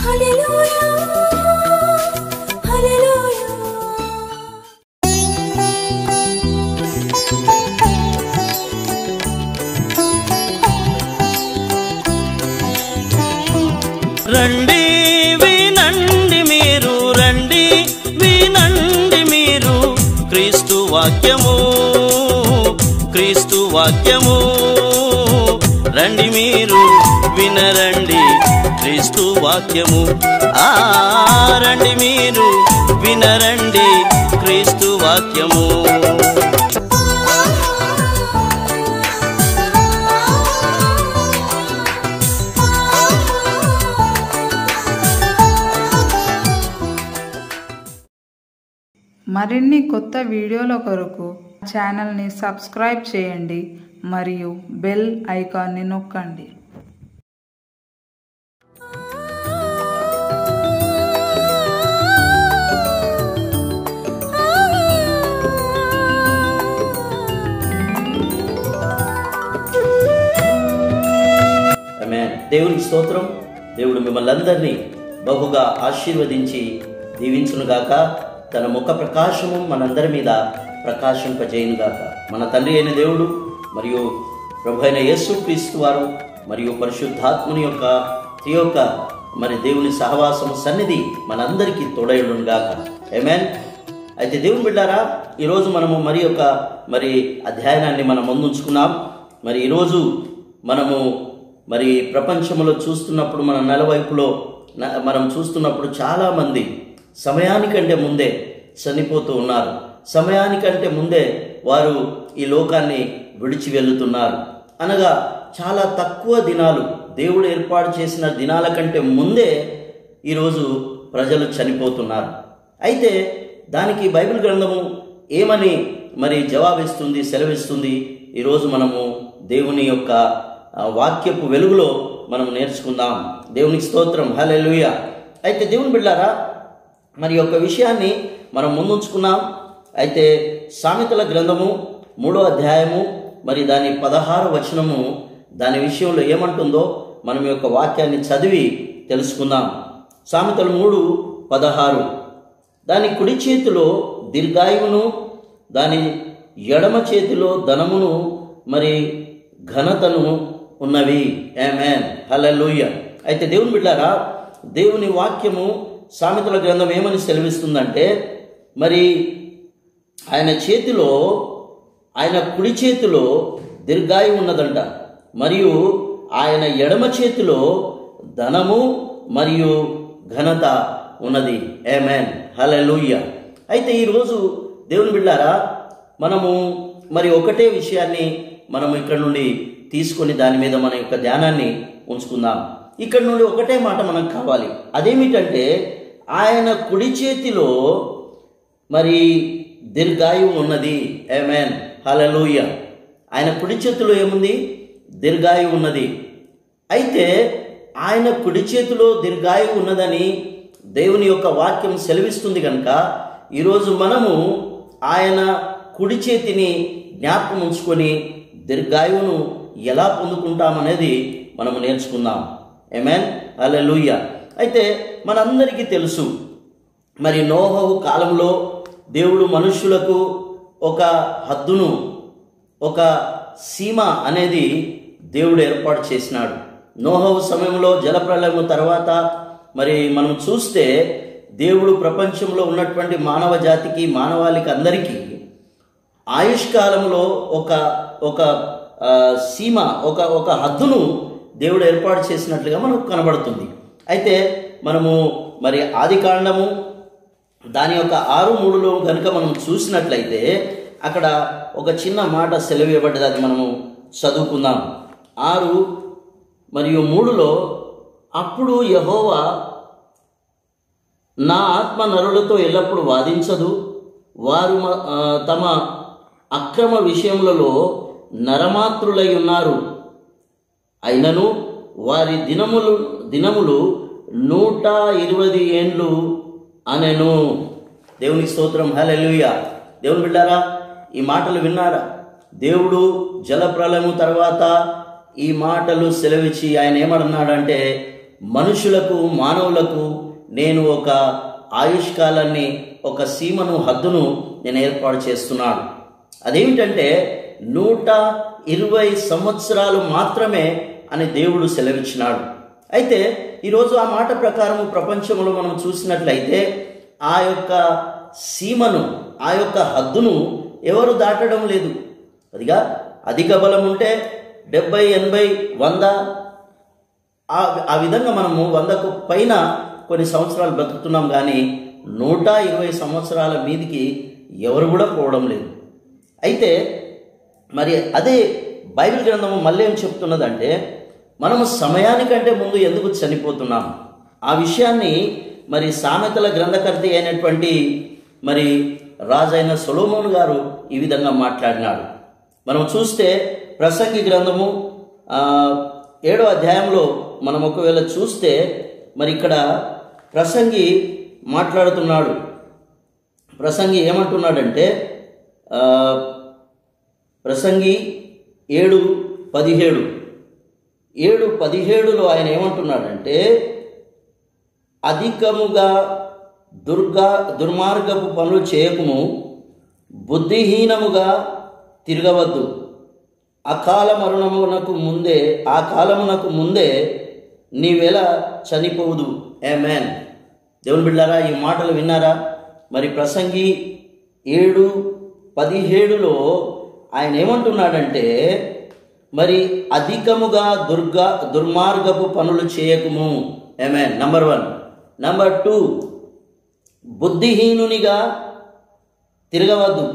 హల్లెలూయా హల్లెలూయా రండి వినండి మీరు రండి వినండి మీరు క్రీస్తు వాక్యము క్రీస్తు వాక్యము రండి మీరు వినరండి క్రీస్తు వాక్యము ఆ రండి మీరు వినరండి క్రీస్తు వాక్యము మరిన్ని కొత్త వీడియోల కొరకు ఛానల్ని సబ్స్క్రైబ్ చేయండి మరియు బెల్ ఐకాన్ని నొక్కండి ఆమేన్. దేవునికి స్తోత్రం దేవుడు మిమ్మల్ని అందరినీ బహుగా ఆశీర్వదించి దీవించునుగాక తన ముఖ ప్రకాశము మనందరి మీద ప్రకాశింపజేయునుగాక మన తండ్రి అయిన దేవుడు మరియు ప్రభు అయిన యేసు క్రీస్తు వారు మరియు పరిశుద్ధాత్ముని యొక్క ఈ యొక్క మరి దేవుని సహవాసము సన్నిధి మనందరికీ తోడయుడునుగాక ఏమేన్ అయితే దేవుని బిడ్డారా ఈరోజు మనము మరి యొక్క మరి అధ్యయనాన్ని మనం ముందుంచుకున్నాం మరి ఈరోజు మనము మరి ప్రపంచంలో చూస్తున్నప్పుడు మన నలువైపులో న- మనం చూస్తున్నప్పుడు చాలామంది సమయానికంటే ముందే చనిపోతూ ఉన్నారు సమయానికంటే ముందే వారు ఈ లోకాన్ని విడిచి వెళ్తున్నారు అనగా చాలా తక్కువ దినాలు దేవుడు ఏర్పాటు చేసిన దినాల కంటే ముందే ఈరోజు ప్రజలు చనిపోతున్నారు అయితే దానికి బైబిల్ గ్రంథము ఏమని మరి జవాబిస్తుంది సెలవిస్తుంది ఈరోజు మనము దేవుని యొక్క ఆ, వాక్యపు వెలుగులో మనం నేర్చుకుందాం దేవునికి స్తోత్రం హల్లెలూయా అయితే దేవుని బిడ్డారా మరి యొక్క విషయాన్ని మనం ముందుంచుకున్నాం అయితే సామెతల గ్రంథము మూడో అధ్యాయము మరి దాని పదహారు వచనము దాని విషయంలో ఏమంటుందో మనం ఈ యొక్క వాక్యాన్ని చదివి తెలుసుకుందాం సామెతలు మూడు పదహారు దాని కుడి చేతిలో దీర్ఘాయువును దాని ఎడమ చేతిలో ధనమును మరి ఘనతను ఉన్నవి ఆమేన్ హల్లెలూయా అయితే దేవుని బిడ్డారా దేవుని వాక్యము సామెతల గ్రంథం ఏమని సెలవిస్తుందంటే మరి ఆయన చేతిలో ఆయన కుడి చేతిలో దీర్ఘాయు ఉన్నదంట మరియు ఆయన ఎడమ చేతిలో ధనము మరియు ఘనత ఉన్నది ఏమేన్ హల్లెలూయా అయితే ఈరోజు దేవుని బిళ్ళారా మనము మరి ఒకటే విషయాన్ని మనము ఇక్కడ నుండి తీసుకొని దాని మీద మన యొక్క ధ్యానాన్ని ఉంచుకుందాం ఇక్కడ నుండి ఒకటే మాట మనకు కావాలి అదేమిటంటే ఆయన కుడి చేతిలో మరి దీర్ఘాయువు ఉన్నది ఏమేన్ హలలుయ ఆయన కుడి చేతిలో ఏముంది దీర్ఘాయువు ఉన్నది అయితే ఆయన కుడి చేతిలో దీర్ఘాయువు ఉన్నదని దేవుని యొక్క వాక్యం సెలవిస్తుంది కనుక ఈరోజు మనము ఆయన కుడి చేతిని జ్ఞాపకం ఉంచుకొని దీర్ఘాయువును ఎలా పొందుకుంటామనేది మనము నేర్చుకుందాం ఏమేన్ హల్లెలూయ అయితే మనందరికీ తెలుసు మరి నోహవు కాలంలో దేవుడు మనుష్యులకు ఒక హద్దును ఒక సీమ అనేది దేవుడు ఏర్పాటు చేసినాడు నోహవు సమయంలో జలప్రలయం తర్వాత మరి మనం చూస్తే దేవుడు ప్రపంచంలో ఉన్నటువంటి మానవ జాతికి మానవాళికి అందరికీ ఆయుష్కాలంలో ఒక ఒక ఆ, సీమ ఒక ఒక హద్దును దేవుడు ఏర్పాటు చేసినట్లుగా మనకు కనబడుతుంది అయితే మనము మరి ఆది కాండము దాని యొక్క ఆరు మూడులో కనుక మనం చూసినట్లయితే అక్కడ ఒక చిన్న మాట సెలవు ఇవ్వబడ్డది అది మనము చదువుకుందాం ఆరు మరియు మూడులో అప్పుడు యహోవా నా ఆత్మ నరులతో ఎల్లప్పుడూ వాదించదు వారు మ- ఆ, తమ అక్రమ విషయములలో నరమాత్రులై ఉన్నారు అయినను వారి దినములు దినములు నూట ఇరవై ఏండ్లు అనెను దేవునికి స్తోత్రం హల్లెలూయా దేవుని బిడ్డారా ఈ మాటలు విన్నారా దేవుడు జలప్రలయము తర్వాత ఈ మాటలు సెలవిచ్చి ఆయన ఏమన్నాడంటే మనుషులకు మానవులకు నేను ఒక ఆయుష్కాలాన్ని ఒక సీమను హద్దును నేను ఏర్పాటు చేస్తున్నాను అదేమిటంటే నూట ఇరవై సంవత్సరాలు మాత్రమే అని దేవుడు సెలవిచ్చినాడు అయితే ఈరోజు ఆ మాట ప్రకారం ప్రపంచంలో మనం చూసినట్లయితే ఆ యొక్క సీమను ఆ యొక్క హద్దును ఎవరు దాటడం లేదు అదిగా అధిక బలం ఉంటే డెబ్బై ఎనభై వంద ఆ ఆ విధంగా మనము వందకు పైన కొన్ని సంవత్సరాలు బ్రతుకుతున్నాం కానీ నూట ఇరవై సంవత్సరాల మీదికి ఎవరు కూడా పోవడం లేదు అయితే మరి అదే బైబిల్ గ్రంథము మళ్ళీ ఏం చెప్తున్నదంటే మనము సమయానికంటే ముందు ఎందుకు చనిపోతున్నాం ఆ విషయాన్ని మరి సామెతల గ్రంథకర్త అయినటువంటి మరి రాజైన సొలోమోన్ గారు ఈ విధంగా మాట్లాడినాడు మనం చూస్తే ప్రసంగి గ్రంథము ఆ, ఏడో అధ్యాయంలో మనం ఒకవేళ చూస్తే మరి ఇక్కడ ప్రసంగి మాట్లాడుతున్నాడు ప్రసంగి ఏమంటున్నాడంటే ఆ, ప్రసంగి ఏడు పదిహేడు ఏడు పదిహేడులో ఆయన ఏమంటున్నాడంటే అధికముగా దుర్గా దుర్మార్గపు పనులు చేయకుము బుద్ధిహీనముగా తిరగవద్దు అకాల మరణమునకు ముందే ఆ కాలమునకు ముందే నీవెల చనిపోదు ఏ మ్యాన్ దేవుని బిడ్డారా ఈ మాటలు విన్నారా మరి ప్రసంగి ఏడు పదిహేడులో ఆయన ఏమంటున్నాడంటే మరి అధికముగా దుర్గా దుర్మార్గపు పనులు చేయకుము ఏమేన్ నంబర్ వన్ నంబర్ టూ బుద్ధిహీనునిగా తిరగవద్దు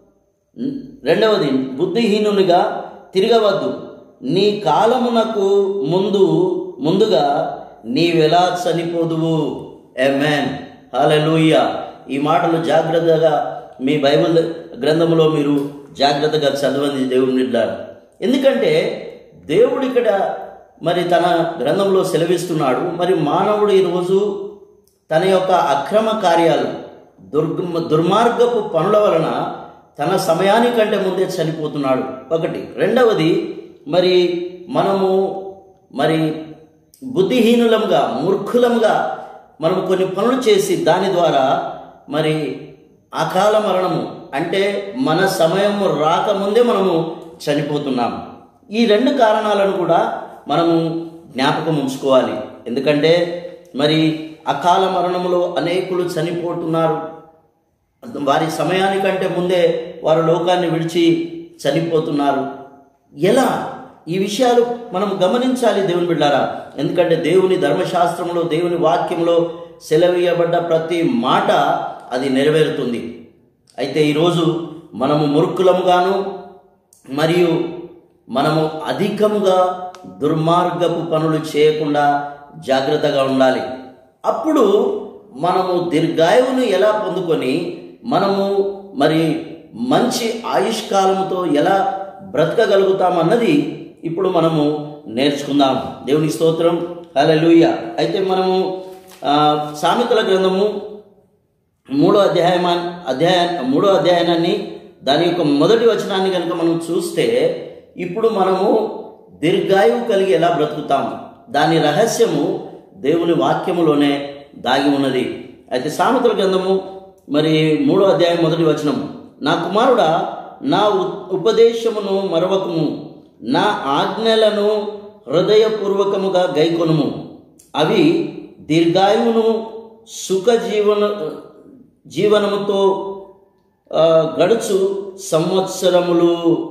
రెండవది బుద్ధిహీనునిగా తిరగవద్దు నీ కాలమునకు ముందు ముందుగా నీవెలా చనిపోదువు ఎమెన్ హల్లెలూయ ఈ మాటలు జాగ్రత్తగా మీ బైబిల్ గ్రంథంలో మీరు జాగ్రత్తగా చదవండి దేవుని బిడ్డలారా. ఎందుకంటే దేవుడు ఇక్కడ మరి తన గ్రంథంలో సెలవిస్తున్నాడు మరి మానవుడు ఈరోజు తన యొక్క అక్రమ కార్యాలు దుర్గ దుర్మార్గపు పనుల వలన తన సమయానికంటే ముందే చనిపోతున్నాడు ఒకటి రెండవది మరి మనము మరి బుద్ధిహీనులంగా మూర్ఖులంగా మనం కొన్ని పనులు చేసి దాని ద్వారా మరి అకాల మరణము అంటే మన సమయము రాకముందే మనము చనిపోతున్నాం ఈ రెండు కారణాలను కూడా మనము జ్ఞాపకం ఉంచుకోవాలి ఎందుకంటే మరి అకాల మరణములో అనేకులు చనిపోతున్నారు వారి సమయానికంటే ముందే వారు లోకాన్ని విడిచి చనిపోతున్నారు ఎలా ఈ విషయాలు మనం గమనించాలి దేవుని బిడ్డారా ఎందుకంటే దేవుని ధర్మశాస్త్రంలో దేవుని వాక్యంలో సెలవీయబడ్డ ప్రతి మాట అది నెరవేరుతుంది అయితే ఈరోజు మనము మూర్ఖులముగాను మరియు మనము అధికముగా దుర్మార్గపు పనులు చేయకుండా జాగ్రత్తగా ఉండాలి అప్పుడు మనము దీర్ఘాయువును ఎలా పొందుకొని మనము మరి మంచి ఆయుష్కాలంతో ఎలా బ్రతకగలుగుతామన్నది ఇప్పుడు మనము నేర్చుకుందాం దేవుని స్తోత్రం హల్లెలూయా అయితే మనము ఆ, సామెతల గ్రంథము మూడో అధ్యాయం అధ్యాయ మూడో అధ్యాయాన్ని దాని యొక్క మొదటి వచనాన్ని కనుక మనం చూస్తే ఇప్పుడు మనము దీర్ఘాయువు కలిగి ఎలా బ్రతుకుతాం దాని రహస్యము దేవుని వాక్యములోనే దాగి ఉన్నది అయితే సామెతల గ్రంథము మరి మూడో అధ్యాయం మొదటి వచనం నా కుమారుడా నా ఉ- ఉపదేశమును మరవకము నా ఆజ్ఞలను హృదయపూర్వకముగా గైకొనుము అవి దీర్ఘాయువును సుఖ జీవన జీవనముతో ఆ, గడుచు సంవత్సరములు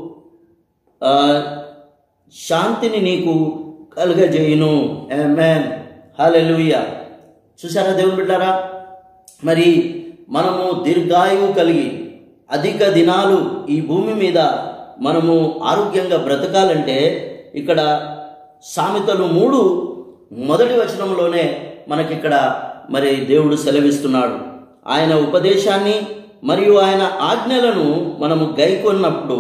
ఆ, శాంతిని నీకు కలుగజేయును ఆమేన్ హల్లెలూయా చూసారా దేవుని బిడ్డారా మరి మనము దీర్ఘాయువు కలిగి అధిక దినాలు ఈ భూమి మీద మనము ఆరోగ్యంగా బ్రతకాలంటే ఇక్కడ సామెతలు మూడు మొదటి వచనంలోనే మనకిక్కడ మరి దేవుడు సెలవిస్తున్నాడు ఆయన ఉపదేశాన్ని మరియు ఆయన ఆజ్ఞలను మనము గైకొన్నప్పుడు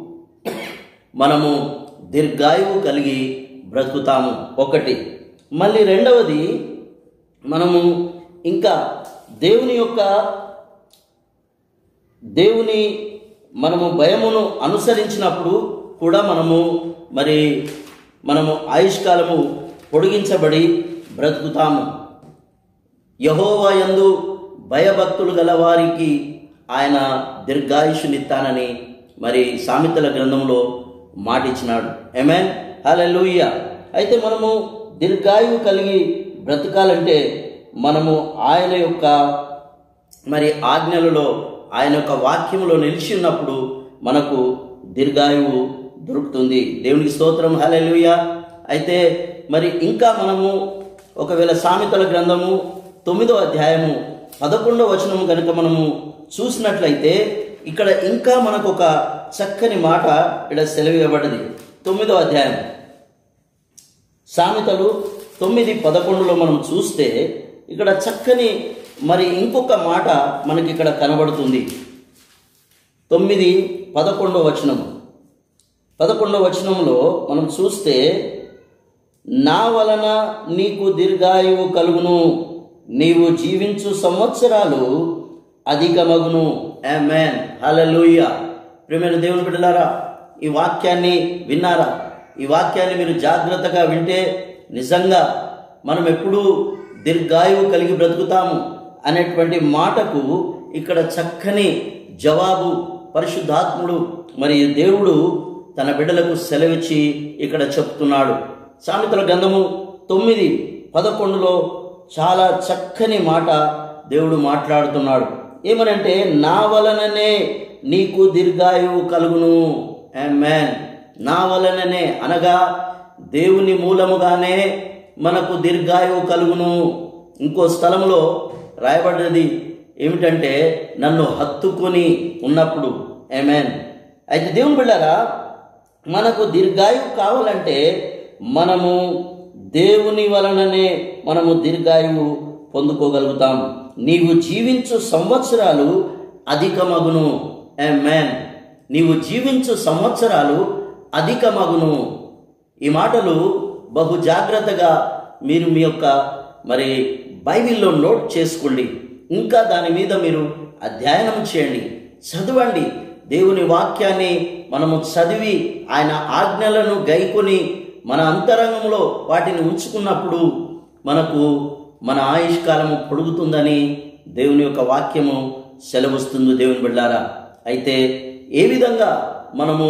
మనము దీర్ఘాయువు కలిగి బ్రతుకుతాము ఒకటి మళ్ళీ రెండవది మనము ఇంకా దేవుని యొక్క దేవుని మనము భయమును అనుసరించినప్పుడు కూడా మనము మరి మనము ఆయుష్కాలము పొడిగించబడి బ్రతుకుతాము యహోవా యందు భయభక్తులు గల వారికి ఆయన దీర్ఘాయుషునిస్తానని మరి సామెతల గ్రంథంలో మాటిచ్చినాడు ఎమెన్ హల్లెలూయ అయితే మనము దీర్ఘాయువు కలిగి బ్రతకాలంటే మనము ఆయన యొక్క మరి ఆజ్ఞలలో ఆయన యొక్క వాక్యములో నిలిచి ఉన్నప్పుడు మనకు దీర్ఘాయువు దొరుకుతుంది దేవునికి స్తోత్రం హల్లెలూయ అయితే మరి ఇంకా మనము ఒకవేళ సామెతల గ్రంథము తొమ్మిదో అధ్యాయము పదకొండవ వచనము కనుక మనము చూసినట్లయితే ఇక్కడ ఇంకా మనకు ఒక చక్కని మాట ఇక్కడ సెలవివ్వబడింది తొమ్మిదో అధ్యాయం సామెతలు తొమ్మిది పదకొండులో మనం చూస్తే ఇక్కడ చక్కని మరి ఇంకొక మాట మనకి ఇక్కడ కనబడుతుంది తొమ్మిది పదకొండో వచనం పదకొండో వచనంలో మనం చూస్తే నా వలన నీకు దీర్ఘాయువు కలుగును నీవు జీవించు సంవత్సరాలు అధికమగును ఆమెన్ హల్లెలూయ ప్రియమైన దేవుని బిడ్డలారా ఈ వాక్యాన్ని విన్నారా ఈ వాక్యాన్ని మీరు జాగ్రత్తగా వింటే నిజంగా మనం ఎప్పుడూ దీర్ఘాయువు కలిగి బ్రతుకుతాము అనేటువంటి మాటకు ఇక్కడ చక్కని జవాబు పరిశుద్ధాత్ముడు మరి దేవుడు తన బిడ్డలకు సెలవిచ్చి ఇక్కడ చెప్తున్నాడు సామెతల గ్రంథము తొమ్మిది పదకొండులో చాలా చక్కని మాట దేవుడు మాట్లాడుతున్నాడు ఏమనంటే నా వలననే నీకు దీర్ఘాయువు కలుగును మ్యాన్ నా వలననే అనగా దేవుని మూలముగానే మనకు దీర్ఘాయువు కలుగును ఇంకో స్థలంలో రాయబడ్డది ఏమిటంటే నన్ను హత్తుకొని ఉన్నప్పుడు ఏమేన్ అయితే దేవుని బిళ్ళారా మనకు దీర్ఘాయువు కావాలంటే మనము దేవుని వలననే మనము దీర్ఘాయువు పొందుకోగలుగుతాం నీవు జీవించు సంవత్సరాలు అధికమగును మ్యాన్ నీవు జీవించు సంవత్సరాలు అధికమగును ఈ మాటలు బహు జాగ్రత్తగా మీరు మీ యొక్క మరి బైబిల్లో నోట్ చేసుకోండి ఇంకా దాని మీద మీరు అధ్యయనం చేయండి చదవండి దేవుని వాక్యాన్ని మనము చదివి ఆయన ఆజ్ఞలను గైకొని మన అంతరంగంలో వాటిని ఉంచుకున్నప్పుడు మనకు మన ఆయుష్కాలము పొడుగుతుందని దేవుని యొక్క వాక్యము సెలవుస్తుంది దేవుని బిడ్డారా అయితే ఏ విధంగా మనము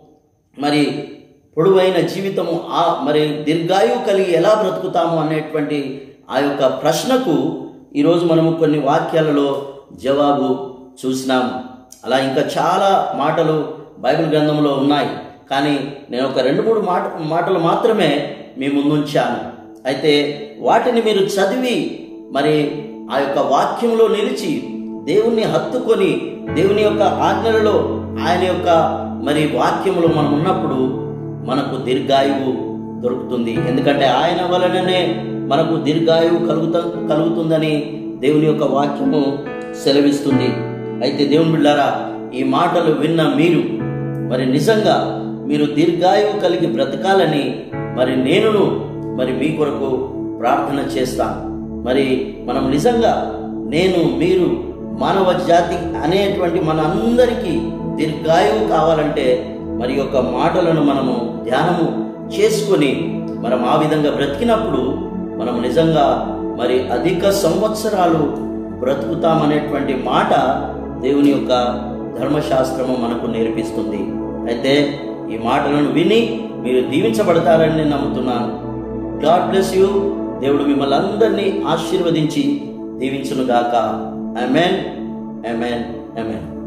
మరి పొడవైన జీవితము ఆ మరి దీర్ఘాయువు కలిగి ఎలా బ్రతుకుతాము అనేటువంటి ఆ యొక్క ప్రశ్నకు ఈరోజు మనము కొన్ని వాక్యాలలో జవాబు చూసినాము అలా ఇంకా చాలా మాటలు బైబిల్ గ్రంథంలో ఉన్నాయి కానీ నేను ఒక రెండు మూడు మాట మాటలు మాత్రమే మీ ముందుంచాను అయితే వాటిని మీరు చదివి మరి ఆ యొక్క వాక్యంలో నిలిచి దేవుణ్ణి హత్తుకొని దేవుని యొక్క ఆజ్ఞలలో ఆయన యొక్క మరి వాక్యములో మనం ఉన్నప్పుడు మనకు దీర్ఘాయువు దొరుకుతుంది ఎందుకంటే ఆయన వలననే మనకు దీర్ఘాయువు కలుగుత కలుగుతుందని దేవుని యొక్క వాక్యము సెలవిస్తుంది అయితే దేవుని బిళ్ళారా ఈ మాటలు విన్న మీరు మరి నిజంగా మీరు దీర్ఘాయువు కలిగి బ్రతకాలని మరి నేనును మరి మీ కొరకు ప్రార్థన చేస్తాను మరి మనం నిజంగా నేను మీరు మానవ జాతి అనేటువంటి మన అందరికీ దీర్ఘాయువు కావాలంటే మరి యొక్క మాటలను మనము ధ్యానము చేసుకొని మనం ఆ విధంగా బ్రతికినప్పుడు మనం నిజంగా మరి అధిక సంవత్సరాలు బ్రతుకుతామనేటువంటి మాట దేవుని యొక్క ధర్మశాస్త్రము మనకు నేర్పిస్తుంది అయితే ఈ మాటలను విని మీరు దీవించబడతారని నేను నమ్ముతున్నాను గాడ్ బ్లెస్ యూ దేవుడు మిమ్మల్ని అందరినీ ఆశీర్వదించి దీవించునుగాక అమెన్ అమెన్ అమెన్